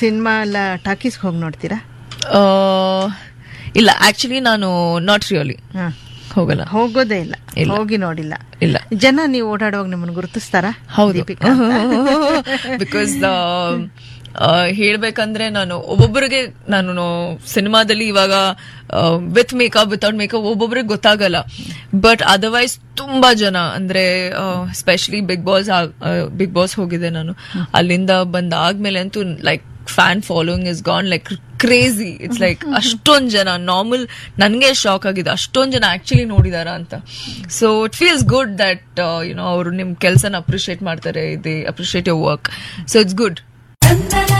Cinema ಎಲ್ಲ ಟಾಕೀಸ್ಗೆ ಹೋಗಿ ನೋಡ್ತೀರಾ ಆ, ಇಲ್ಲ ಆಕ್ಚುಲಿ ನಾನು ನಾಟ್ ರಿಯಲಿ ಹಾ. ಹೋಗಲ್ಲ ಹೋಗೋದೇ ಇಲ್ಲ ಇಲ್ಲ. ಹೋಗಿ ನೋಡಿಲ್ಲ ಇಲ್ಲ ಜನ ನೀವು ಓಡಾಡುವಾಗ ನಿಮ್ಮನ್ನು ಗುರುತಿಸ್ತಾರ ಹೌದು ದೀಪಿಕಾ ಬಿಕಾಸ್ ಹೇಳ್ಬೇಕಂದ್ರೆ ನಾನು ಒಬ್ಬೊಬ್ಬರಿಗೆ ನಾನು ಸಿನಿಮಾದಲ್ಲಿ ಇವಾಗ ವಿತ್ ಮೇಕಪ್ ವಿತೌಟ್ ಮೇಕಪ್ ಒಬ್ಬೊಬ್ಬರಿಗೆ ಗೊತ್ತಾಗಲ್ಲ ಬಟ್ ಅದರ್ವೈಸ್ ತುಂಬಾ ಜನ ಅಂದ್ರೆ specially big boss big boss ಹೋಗಿದೆ ನಾನು ಅಲ್ಲಿಂದ ಬಂದ ಆದ್ಮೇಲೆ ಅಂತೂ like fan following is gone like crazy it's like ಅಷ್ಟೊಂದ್ ಜನ ನಾರ್ಮಲ್ ನನ್ಗೆ ಶಾಕ್ ಆಗಿದೆ ಅಷ್ಟೊಂದ್ ಜನ ಆಕ್ಚುಲಿ ನೋಡಿದಾರ ಅಂತ so it feels good that you know ಅವರು ನಿಮ್ ಕೆಲಸನ ಅಪ್ರಿಶಿಯೇಟ್ ಮಾಡ್ತಾರೆ ಇದೆ appreciate your work so it's good ದಂದನ